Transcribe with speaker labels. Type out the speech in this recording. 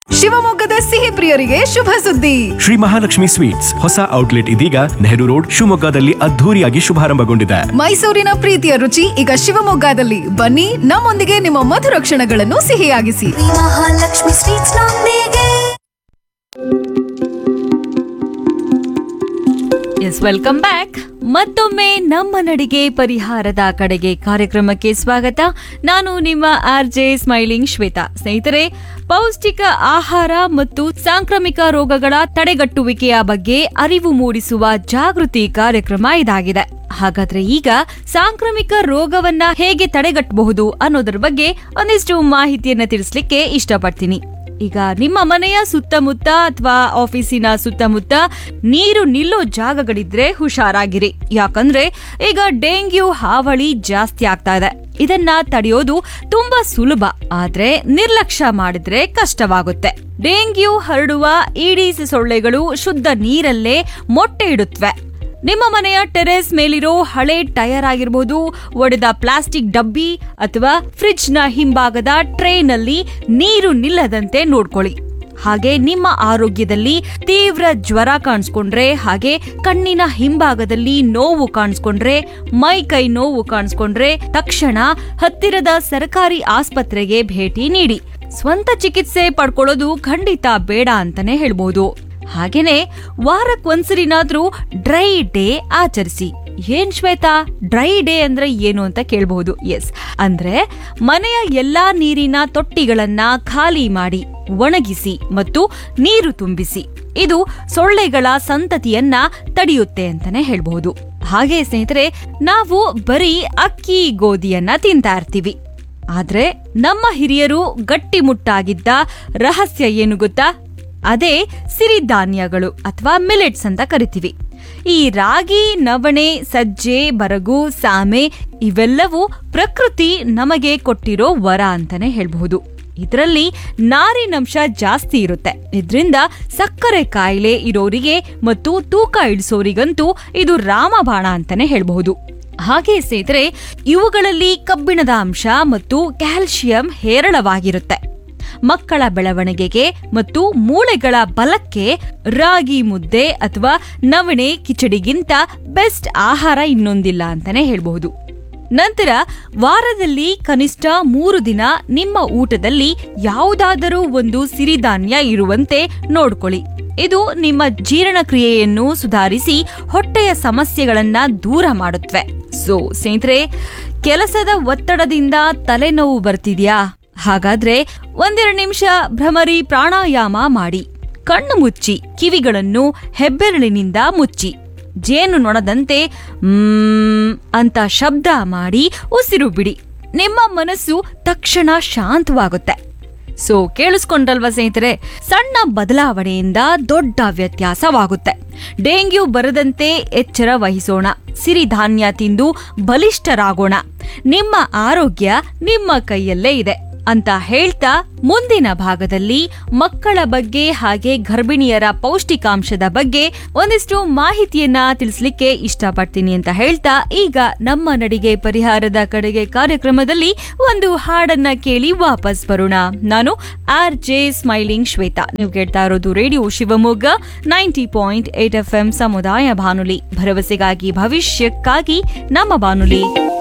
Speaker 1: ಶಿವಮೊಗ್ಗದ ಸಿಹಿ ಪ್ರಿಯರಿಗೆ ಶುಭ ಸುದ್ದಿ
Speaker 2: ಶ್ರೀ ಮಹಾಲಕ್ಷ್ಮಿ ಸ್ವೀಟ್ಸ್ ಹೊಸ ಔಟ್ಲೆಟ್ ಇದೀಗ ನೆಹರು ರೋಡ್ ಶಿವಮೊಗ್ಗದಲ್ಲಿ ಅದ್ಧೂರಿಯಾಗಿ ಶುಭಾರಂಭಗೊಂಡಿದೆ
Speaker 1: ಮೈಸೂರಿನ ಪ್ರೀತಿಯ ರುಚಿ ಈಗ ಶಿವಮೊಗ್ಗದಲ್ಲಿ ಬನ್ನಿ ನಮ್ಮೊಂದಿಗೆ ನಿಮ್ಮ ಮಧುರ ಕ್ಷಣಗಳನ್ನು ಸಿಹಿಯಾಗಿಸಿ
Speaker 3: ಮಹಾಲಕ್ಷ್ಮಿ ಸ್ವೀಟ್ಸ್ ನೊಂದಿಗೆ
Speaker 4: ಎಸ್ ವೆಲ್ಕಮ್ ಬ್ಯಾಕ್ ಮತ್ತೊಮ್ಮೆ ನಮ್ಮ ನಡಿಗೆ ಪರಿಹಾರದ ಕಡೆಗೆ ಕಾರ್ಯಕ್ರಮಕ್ಕೆ ಸ್ವಾಗತ ನಾನು ನಿಮ್ಮ ಆರ್ ಜೆ ಸ್ಮೈಲಿಂಗ್ ಶ್ವೇತಾ ಸ್ನೇಹಿತರೆ ಪೌಷ್ಟಿಕ ಆಹಾರ ಮತ್ತು ಸಾಂಕ್ರಾಮಿಕ ರೋಗಗಳ ತಡೆಗಟ್ಟುವಿಕೆಯ ಬಗ್ಗೆ ಅರಿವು ಮೂಡಿಸುವ ಜಾಗೃತಿ ಕಾರ್ಯಕ್ರಮ ಇದಾಗಿದೆ ಹಾಗಾದ್ರೆ ಈಗ ಸಾಂಕ್ರಾಮಿಕ ರೋಗವನ್ನ ಹೇಗೆ ತಡೆಗಟ್ಟಬಹುದು ಅನ್ನೋದ್ರ ಬಗ್ಗೆ ಒಂದಿಷ್ಟು ಮಾಹಿತಿಯನ್ನ ತಿಳಿಸ್ಲಿಕ್ಕೆ ಇಷ್ಟಪಡ್ತೀನಿ ಈಗ ನಿಮ್ಮ ಮನೆಯ ಸುತ್ತಮುತ್ತ ಅಥವಾ ಆಫೀಸಿನ ಸುತ್ತಮುತ್ತ ನೀರು ನಿಲ್ಲೋ ಜಾಗಗಳಿದ್ರೆ ಹುಷಾರಾಗಿರಿ ಯಾಕಂದ್ರೆ ಈಗ ಡೆಂಗ್ಯೂ ಹಾವಳಿ ಜಾಸ್ತಿ ಆಗ್ತಾ ಇದೆ ಇದನ್ನ ತಡೆಯೋದು ತುಂಬಾ ಸುಲಭ ಆದ್ರೆ ನಿರ್ಲಕ್ಷ್ಯ ಮಾಡಿದ್ರೆ ಕಷ್ಟವಾಗುತ್ತೆ ಡೆಂಗ್ಯೂ ಹರಡುವ ಈಡೀಸ್ ಸೊಳ್ಳೆಗಳು ಶುದ್ಧ ನೀರಲ್ಲೇ ಮೊಟ್ಟೆ ಇಡುತ್ತವೆ ನಿಮ್ಮ ಮನೆಯ ಟೆರೆಸ್ ಮೇಲಿರೋ ಹಳೆ ಟೈರ್ ಆಗಿರಬಹುದು ಒಡೆದ ಪ್ಲಾಸ್ಟಿಕ್ ಡಬ್ಬಿ ಅಥವಾ ಫ್ರಿಡ್ಜ್ನ ಹಿಂಭಾಗದ ಟ್ರೇನಲ್ಲಿ ನೀರು ನಿಲ್ಲದಂತೆ ನೋಡ್ಕೊಳ್ಳಿ ಹಾಗೆ ನಿಮ್ಮ ಆರೋಗ್ಯದಲ್ಲಿ ತೀವ್ರ ಜ್ವರ ಕಾಣಿಸ್ಕೊಂಡ್ರೆ ಹಾಗೆ ಕಣ್ಣಿನ ಹಿಂಭಾಗದಲ್ಲಿ ನೋವು ಕಾಣಿಸ್ಕೊಂಡ್ರೆ ಮೈ ಕೈ ನೋವು ಕಾಣಿಸ್ಕೊಂಡ್ರೆ ತಕ್ಷಣ ಹತ್ತಿರದ ಸರ್ಕಾರಿ ಆಸ್ಪತ್ರೆಗೆ ಭೇಟಿ ನೀಡಿ ಸ್ವಂತ ಚಿಕಿತ್ಸೆ ಪಡ್ಕೊಳ್ಳೋದು ಖಂಡಿತ ಬೇಡ ಅಂತಾನೆ ಹೇಳ್ಬೋದು ಹಾಗೇನೆ ವಾರಕ್ಕೊಂದ್ಸರಿನಾದ್ರೂ ಡ್ರೈ ಡೇ ಆಚರಿಸಿ ಏನ್ ಶ್ವೇತಾ ಡ್ರೈ ಡೇ ಅಂದ್ರೆ ಏನು ಅಂತ ಕೇಳಬಹುದು ಎಸ್ ಅಂದ್ರೆ ಮನೆಯ ಎಲ್ಲಾ ನೀರಿನ ತೊಟ್ಟಿಗಳನ್ನ ಖಾಲಿ ಮಾಡಿ ಒಣಗಿಸಿ ಮತ್ತು ನೀರು ತುಂಬಿಸಿ ಇದು ಸೊಳ್ಳೆಗಳ ಸಂತತಿಯನ್ನ ತಡೆಯುತ್ತೆ ಅಂತಾನೆ ಹೇಳ್ಬಹುದು ಹಾಗೆ ಸ್ನೇಹಿತರೆ ನಾವು ಬರೀ ಅಕ್ಕಿ ಗೋಧಿಯನ್ನ ತಿಂತಾ ಇರ್ತೀವಿ ಆದ್ರೆ ನಮ್ಮ ಹಿರಿಯರು ಗಟ್ಟಿಮುಟ್ಟಾಗಿದ್ದ ರಹಸ್ಯ ಏನು ಗೊತ್ತಾ ಅದೇ ಸಿರಿಧಾನ್ಯಗಳು ಅಥವಾ ಮಿಲೆಟ್ಸ್ ಅಂತ ಕರಿತೀವಿ ಈ ರಾಗಿ ನವಣೆ ಸಜ್ಜೆ ಬರಗು ಸಾಮೆ ಇವೆಲ್ಲವೂ ಪ್ರಕೃತಿ ನಮಗೆ ಕೊಟ್ಟಿರೋ ವರ ಅಂತಾನೆ ಹೇಳ್ಬಹುದು ಇದರಲ್ಲಿ ನಾರಿನಂಶ ಜಾಸ್ತಿ ಇರುತ್ತೆ ಇದರಿಂದ ಸಕ್ಕರೆ ಕಾಯಿಲೆ ಇರೋರಿಗೆ ಮತ್ತು ತೂಕ ಇಳಿಸೋರಿಗಂತೂ ಇದು ರಾಮಬಾಣ ಅಂತಾನೆ ಹೇಳ್ಬಹುದು ಹಾಗೆ ಸ್ನೇಹಿತರೆ ಇವುಗಳಲ್ಲಿ ಕಬ್ಬಿಣದ ಅಂಶ ಮತ್ತು ಕ್ಯಾಲ್ಸಿಯಂ ಹೇರಳವಾಗಿರುತ್ತೆ ಮಕ್ಕಳ ಬೆಳವಣಿಗೆಗೆ ಮತ್ತು ಮೂಳೆಗಳ ಬಲಕ್ಕೆ ರಾಗಿ ಮುದ್ದೆ ಅಥವಾ ನವಣೆ ಕಿಚಡಿಗಿಂತ ಬೆಸ್ಟ್ ಆಹಾರ ಇನ್ನೊಂದಿಲ್ಲ ಅಂತಾನೆ ಹೇಳ್ಬಹುದು ನಂತರ ವಾರದಲ್ಲಿ ಕನಿಷ್ಠ ಮೂರು ದಿನ ನಿಮ್ಮ ಊಟದಲ್ಲಿ ಯಾವುದಾದರೂ ಒಂದು ಸಿರಿಧಾನ್ಯ ಇರುವಂತೆ ನೋಡ್ಕೊಳ್ಳಿ ಇದು ನಿಮ್ಮ ಜೀರ್ಣಕ್ರಿಯೆಯನ್ನು ಸುಧಾರಿಸಿ ಹೊಟ್ಟೆಯ ಸಮಸ್ಯೆಗಳನ್ನ ದೂರ ಮಾಡುತ್ತವೆ ಸೊ ಸ್ನೇಹಿತರೆ ಕೆಲಸದ ಒತ್ತಡದಿಂದ ತಲೆನೋವು ಬರ್ತಿದ್ಯಾ ಹಾಗಾದ್ರೆ ಒಂದೆರಡು ನಿಮಿಷ ಭ್ರಮರಿ ಪ್ರಾಣಾಯಾಮ ಮಾಡಿ ಕಣ್ಣು ಮುಚ್ಚಿ ಕಿವಿಗಳನ್ನು ಹೆಬ್ಬೆರಳಿನಿಂದ ಮುಚ್ಚಿ ಜೇನು ನೊಣದಂತೆ ಮ್ಮ್ ಅಂತ ಶಬ್ದ ಮಾಡಿ ಉಸಿರು ಬಿಡಿ ನಿಮ್ಮ ಮನಸ್ಸು ತಕ್ಷಣ ಶಾಂತವಾಗುತ್ತೆ ಸೊ ಕೇಳಿಸ್ಕೊಂಡಲ್ವಾ ಸ್ನೇಹಿತರೆ ಸಣ್ಣ ಬದಲಾವಣೆಯಿಂದ ದೊಡ್ಡ ವ್ಯತ್ಯಾಸವಾಗುತ್ತೆ ಡೆಂಗ್ಯೂ ಬರದಂತೆ ಎಚ್ಚರ ವಹಿಸೋಣ ಸಿರಿಧಾನ್ಯ ತಿಂದು ಬಲಿಷ್ಠರಾಗೋಣ ನಿಮ್ಮ ಆರೋಗ್ಯ ನಿಮ್ಮ ಕೈಯಲ್ಲೇ ಇದೆ ಅಂತ ಹೇಳ್ತಾ ಮುಂದಿನ ಭಾಗದಲ್ಲಿ ಮಕ್ಕಳ ಬಗ್ಗೆ ಹಾಗೆ ಗರ್ಭಿಣಿಯರ ಪೌಷ್ಟಿಕಾಂಶದ ಬಗ್ಗೆ ಒಂದಿಷ್ಟು ಮಾಹಿತಿಯನ್ನ ತಿಳಿಸ್ಲಿಕ್ಕೆ ಇಷ್ಟಪಡ್ತೀನಿ ಅಂತ ಹೇಳ್ತಾ ಈಗ ನಮ್ಮ ನಡಿಗೆ ಪರಿಹಾರದ ಕಡೆಗೆ ಕಾರ್ಯಕ್ರಮದಲ್ಲಿ ಒಂದು ಹಾಡನ್ನ ಕೇಳಿ ವಾಪಸ್ ಬರೋಣ ನಾನು ಆರ್ ಜೆ ಸ್ಮೈಲಿಂಗ್ ಶ್ವೇತಾ ನೀವು ಕೇಳ್ತಾ ಇರೋದು radio Shivamogga ninety point eight F M ಸಮುದಾಯ ಬಾನುಲಿ ಭರವಸೆಗಾಗಿ ಭವಿಷ್ಯಕ್ಕಾಗಿ ನಮ್ಮ ಬಾನುಲಿ